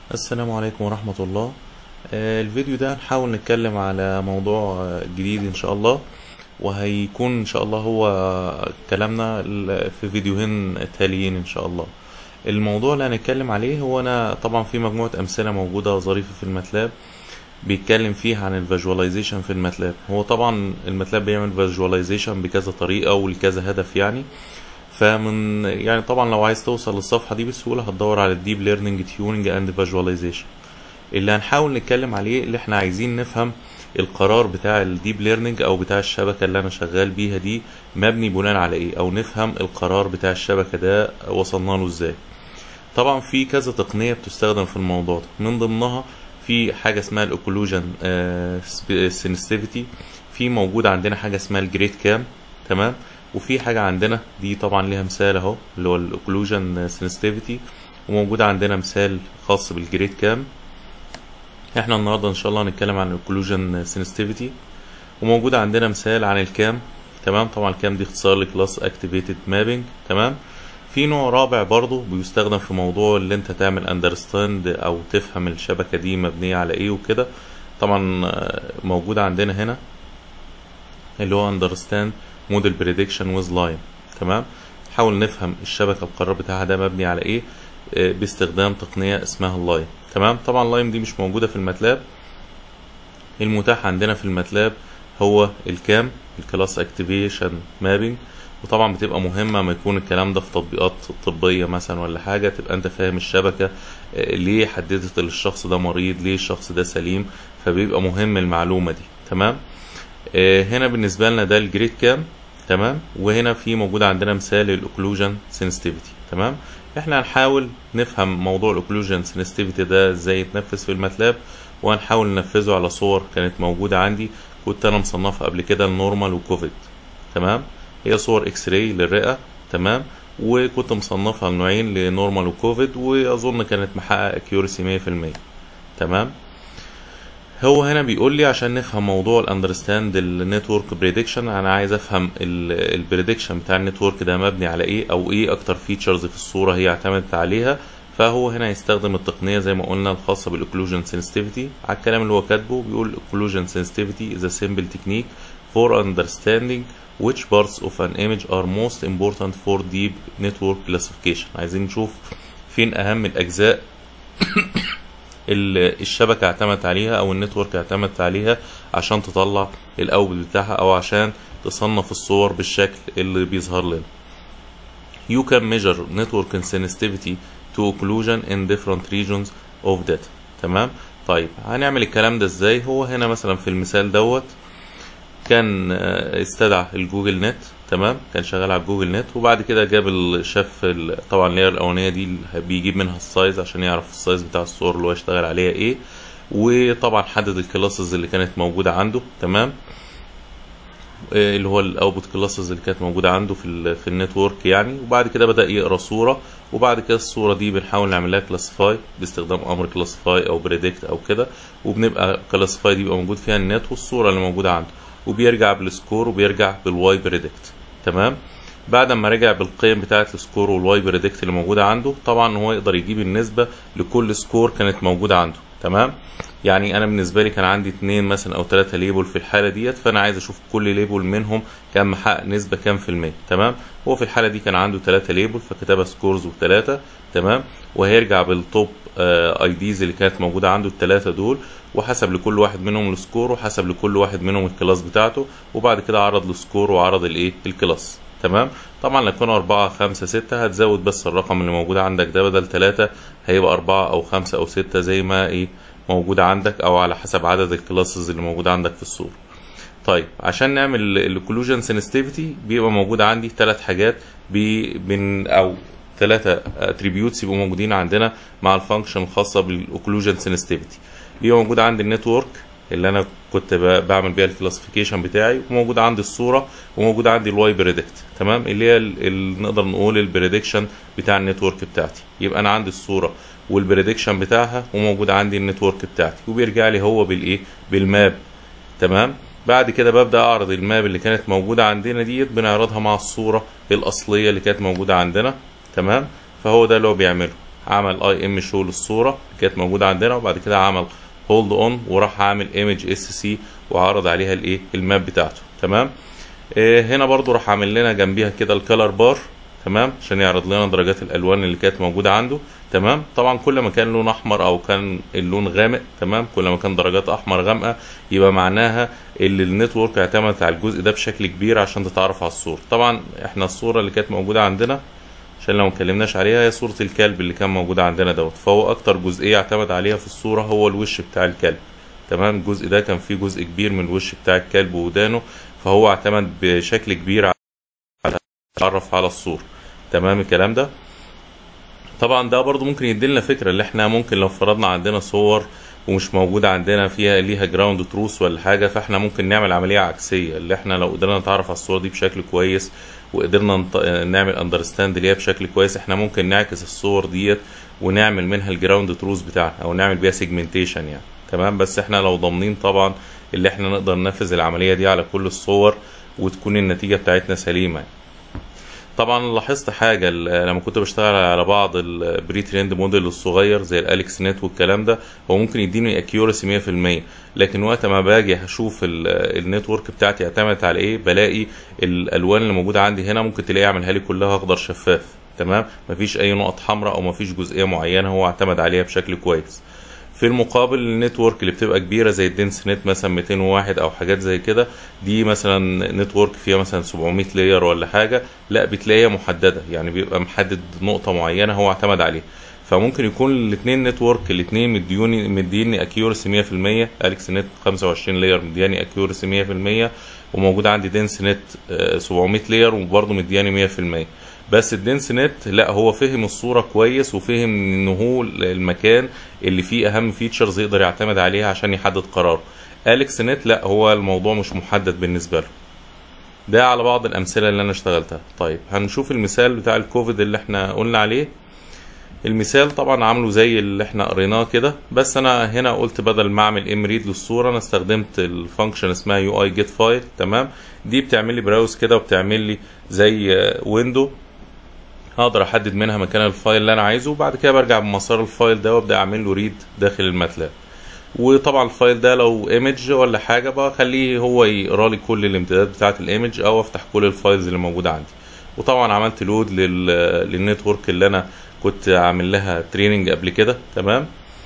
السلام عليكم ورحمة الله آه، الفيديو ده هنحاول نتكلم على موضوع آه، جديد ان شاء الله وهيكون ان شاء الله هو كلامنا ال- في فيديوهين تاليين ان شاء الله الموضوع اللي هنتكلم عليه هو انا طبعا في مجموعة امثلة موجودة ظريفة في الماتلاب بيتكلم فيها عن الفيجواليزيشن في الماتلاب هو طبعا الماتلاب بيعمل فيجواليزيشن بكذا طريقة ولكذا هدف يعني فمن يعني طبعا لو عايز توصل للصفحة دي بسهولة هتدور على الديب ليرنينج تيوننج اند فيجواليزيشن اللي هنحاول نتكلم عليه اللي احنا عايزين نفهم القرار بتاع الديب ليرنينج او بتاع الشبكة اللي انا شغال بيها دي مبني بناء على ايه او نفهم القرار بتاع الشبكة ده وصلنا له ازاي طبعا في كذا تقنية بتستخدم في الموضوع ده من ضمنها في حاجة اسمها الاوكلوجن سنسيتيفيتي في موجود عندنا حاجة اسمها الجريد كام تمام وفي حاجة عندنا دي طبعا ليها مثال اهو اللي هو الاوكلوجن سنسيتيفيتي وموجود عندنا مثال خاص بالجريد كام احنا النهارده ان شاء الله هنتكلم عن الاوكلوجن سنسيتيفيتي وموجود عندنا مثال عن الكام تمام طبعا الكام دي اختصار لكلاس اكتيفيتد مابنج تمام في نوع رابع برضو بيستخدم في موضوع اللي انت تعمل اندرستاند او تفهم الشبكة دي مبنية على ايه وكده طبعا آه، موجود عندنا هنا اللي هو understand model prediction with line تمام نحاول نفهم الشبكة القرار بتاعها ده مبني على ايه آه، باستخدام تقنية اسمها اللاين تمام طبعا اللاين دي مش موجودة في الماتلاب المتاح عندنا في الماتلاب هو الكام الكلاس اكتيفيشن مابنج وطبعا بتبقى مهمة ما يكون الكلام ده في تطبيقات طبية مثلا ولا حاجة تبقى انت فاهم الشبكة آه، ليه حددت الشخص ده مريض ليه الشخص ده سليم فبيبقى مهم المعلومة دي تمام آه، هنا بالنسبة لنا ده الجريد كام تمام وهنا في موجود عندنا مثال الاوكلوجن سنسيتيفيتي تمام احنا هنحاول نفهم موضوع الاوكلوجن سنسيتيفيتي ده ازاي يتنفذ في الماتلاب وهنحاول ننفذه على صور كانت موجودة عندي كنت انا مصنفها قبل كده النورمال وكوفيد تمام هي صور اكس راي للرئة تمام وكنت مصنفها لنوعين لنورمال وكوفيد واظن كانت محقق اكيورسي 100% تمام هو هنا بيقول لي عشان نفهم موضوع الاندرستاند النتورك بريدكشن انا عايز افهم البريدكشن بتاع النتورك ده مبني على ايه او ايه اكتر فيتشرز في الصوره هي اعتمدت عليها فهو هنا يستخدم التقنيه زي ما قلنا الخاصه بالاوكلوجن سنسيتيفيتي على الكلام اللي هو كاتبه بيقول occlusion sensitivity is a simple technique for understanding which parts of an image are most important for deep network classification عايزين نشوف فين اهم الاجزاء ال- الشبكة اعتمدت عليها او النتورك اعتمدت عليها عشان تطلع الاوت بتاعها او عشان تصنف الصور بالشكل اللي بيظهر لنا you can measure network sensitivity to occlusion in different regions of data تمام طيب هنعمل الكلام ده ازاي هو هنا مثلا في المثال دوت كان آه، استدعى الجوجل نت تمام كان شغال على الجوجل نت وبعد كده جاب ال- شاف ال- طبعا اللي هي الاولانيه دي اللي بيجيب منها السايز عشان يعرف السايز بتاع الصور اللي هو يشتغل عليها ايه وطبعا حدد الكلاسز اللي كانت موجوده عنده تمام آه، اللي هو الاوتبوت كلاسز اللي كانت موجوده عنده في ال في النتورك يعني وبعد كده بدا يقرا صوره وبعد كده الصوره دي بنحاول نعمل لها كلاسيفاي باستخدام امر كلاسيفاي او بريدكت او كده وبنبقى كلاسيفاي دي بيبقى موجود فيها النت والصوره اللي موجوده عنده وبيرجع بالسكور وبيرجع بالواي بريدكت تمام بعد ما رجع بالقيم بتاعه السكور والواي بريدكت اللي موجوده عنده طبعا هو يقدر يجيب النسبه لكل سكور كانت موجوده عنده تمام يعني انا بالنسبه لي كان عندي اتنين مثلا او تلاتة ليبل في الحاله ديت فانا عايز اشوف كل ليبل منهم كان محقق نسبه كام في الميه تمام هو في الحاله دي كان عنده تلاتة ليبل فكتبها سكورز وتلاتة تمام وهيرجع بالتوب اي ديز اللي كانت موجوده عنده التلاتة دول وحسب لكل واحد منهم السكور وحسب لكل واحد منهم الكلاس بتاعته وبعد كده عرض السكور وعرض الايه الكلاس تمام طبعا لو كانوا أربعة خمسة ستة هتزود بس الرقم اللي موجود عندك ده بدل تلاتة هيبقى أربعة أو خمسة أو ستة زي ما إيه موجود عندك أو على حسب عدد الكلاسز اللي موجودة عندك في الصورة طيب عشان نعمل الاوكلوجن سنسيتيفيتي بيبقى موجود عندي ثلاث حاجات بي بن او ثلاثة اتريبيوتس يبقوا موجودين عندنا مع الفانكشن الخاصة بالاوكلوجن سنسيتيفيتي بيبقى موجود عندي النتورك اللي انا كنت ب- بعمل بيها الكلاسيفيكيشن بتاعي وموجود عندي الصورة وموجود عندي الواي بريدكت تمام اللي هي ال- ال- نقدر نقول البريدكشن بتاع النتورك بتاعتي يبقى انا عندي الصورة والبريدكشن بتاعها وموجود عندي النتورك بتاعتي وبيرجع لي هو بالايه بالماب تمام بعد كده ببدا اعرض الماب اللي كانت موجوده عندنا ديت بنعرضها مع الصوره الاصليه اللي كانت موجوده عندنا تمام فهو ده اللي هو بيعمله عمل اي ام شو للصوره اللي كانت موجوده عندنا وبعد كده عمل هولد اون وراح عامل ايمج اس سي وعرض عليها الايه الماب بتاعته تمام إيه هنا برضو راح عامل لنا جنبيها كده الكالر بار تمام عشان يعرض لنا درجات الالوان اللي كانت موجوده عنده تمام طبعا كل ما كان لون احمر او كان اللون غامق تمام كل ما كان درجات احمر غامقه يبقى معناها ان النتورك اعتمدت على الجزء ده بشكل كبير عشان تتعرف على الصوره طبعا احنا الصوره اللي كانت موجوده عندنا عشان لو مكلمناش عليها هي صوره الكلب اللي كان موجوده عندنا دوت فهو اكتر جزئيه اعتمد عليها في الصوره هو الوش بتاع الكلب تمام الجزء ده كان فيه جزء كبير من الوش بتاع الكلب ودانه فهو اعتمد بشكل كبير على تعرف على الصورة تمام الكلام ده طبعا ده برضو ممكن يديلنا فكرة اللي احنا ممكن لو فرضنا عندنا صور ومش موجودة عندنا فيها ليها جراوند تروس ولا حاجة فاحنا ممكن نعمل عملية عكسية اللي احنا لو قدرنا نتعرف على الصورة دي بشكل كويس وقدرنا نط... نعمل اندرستاند ليها بشكل كويس احنا ممكن نعكس الصور ديت ونعمل منها الجراوند تروس بتاعنا او نعمل بيها سيجمنتيشن يعني تمام بس احنا لو ضامنين طبعا اللي احنا نقدر ننفذ العملية دي على كل الصور وتكون النتيجة بتاعتنا سليمة طبعا لاحظت حاجة لما كنت بشتغل على بعض البري تريند موديل الصغير زي الاليكس نت والكلام ده هو ممكن يديني اكيورسي 100% لكن وقت ما باجي هشوف النتورك بتاعتي اعتمدت على ايه بلاقي الالوان اللي موجودة عندي هنا ممكن تلاقي اعملها لي كلها اخضر شفاف تمام مفيش اي نقط حمراء او مفيش جزئية معينة هو اعتمد عليها بشكل كويس في المقابل النتورك اللي بتبقى كبيره زي الدنس نت مثلا 201 او حاجات زي كده دي مثلا نتورك فيها مثلا 700 لاير ولا حاجه لا بتلاقيها محدده يعني بيبقى محدد نقطه معينه هو اعتمد عليها فممكن يكون الاثنين نتورك الاثنين مديوني مديني اكيورسي 100% اليكس نت 25 لاير مدياني اكيورسي 100% وموجود عندي دنس نت 700 لاير وبرضه مدياني 100% بس الدنس نت لا هو فهم الصورة كويس وفهم ان هو المكان اللي فيه اهم فيتشرز يقدر يعتمد عليها عشان يحدد قراره اليكس نت لا هو الموضوع مش محدد بالنسبة له ده على بعض الامثلة اللي انا اشتغلتها طيب هنشوف المثال بتاع الكوفيد اللي احنا قلنا عليه المثال طبعا عامله زي اللي احنا قريناه كده بس انا هنا قلت بدل ما اعمل ام ريد للصوره انا استخدمت الفانكشن اسمها يو اي جيت فايل تمام دي بتعمل لي براوز كده وبتعمل لي زي ويندو هقدر احدد منها مكان الفايل اللي انا عايزه وبعد كده برجع بمسار الفايل ده وابدا اعمل له ريد داخل الماتلاب وطبعا الفايل ده لو ايمج ولا حاجه بخليه هو يقرا لي كل الامتدادات بتاعه الايمج او افتح كل الفايلز اللي موجوده عندي وطبعا عملت لود لل... للنتورك اللي انا كنت عامل لها تريننج قبل كده تمام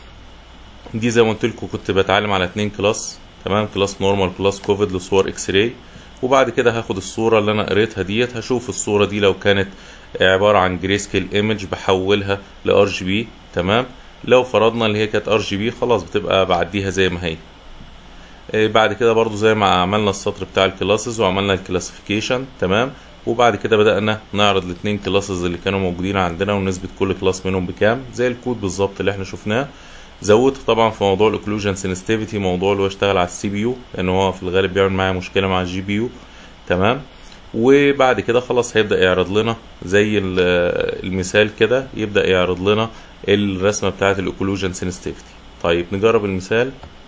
دي زي ما قلت لكم كنت بتعلم على اتنين كلاس تمام كلاس نورمال كلاس كوفيد لصور اكس راي وبعد كده هاخد الصوره اللي انا قريتها ديت هشوف الصوره دي لو كانت عباره عن جري سكيل ايمج بحولها لار جي بي تمام لو فرضنا اللي هي كانت ار جي بي خلاص بتبقى بعديها زي ما هي بعد كده برضو زي ما عملنا السطر بتاع الكلاسز وعملنا الكلاسيفيكيشن تمام وبعد كده بدأنا نعرض الاثنين كلاسز اللي كانوا موجودين عندنا ونثبت كل كلاس منهم بكام زي الكود بالظبط اللي احنا شفناه زودت طبعا في موضوع الاوكلوجن سنسيتيفيتي موضوع اللي هو اشتغل على السي بي يو لان هو في الغالب بيعمل معايا مشكله مع الجي بي يو تمام وبعد كده خلاص هيبدا يعرض لنا زي المثال كده يبدا يعرض لنا الرسمه بتاعه الاوكلوجن سنسيتيفيتي طيب نجرب المثال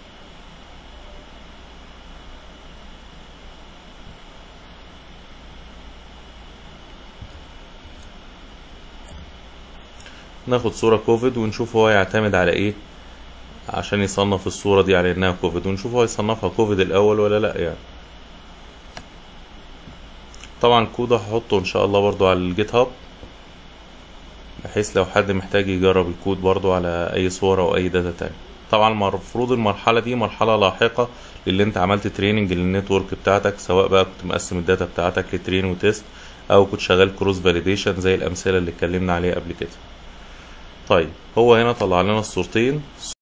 ناخد صورة كوفيد ونشوف هو يعتمد على ايه عشان يصنف الصورة دي على انها كوفيد ونشوف هو يصنفها كوفيد الاول ولا لا يعني طبعا الكود هحطه ان شاء الله برضو على الجيت هاب بحيث لو حد محتاج يجرب الكود برضو على اي صورة او اي داتا تاني طبعا المفروض المرحلة دي مرحلة لاحقة للي انت عملت تريننج للنتورك بتاعتك سواء بقى كنت مقسم الداتا بتاعتك لترين وتيست او كنت شغال كروس فاليديشن زي الامثلة اللي اتكلمنا عليها قبل كده طيب هو هنا طلع لنا الصورتين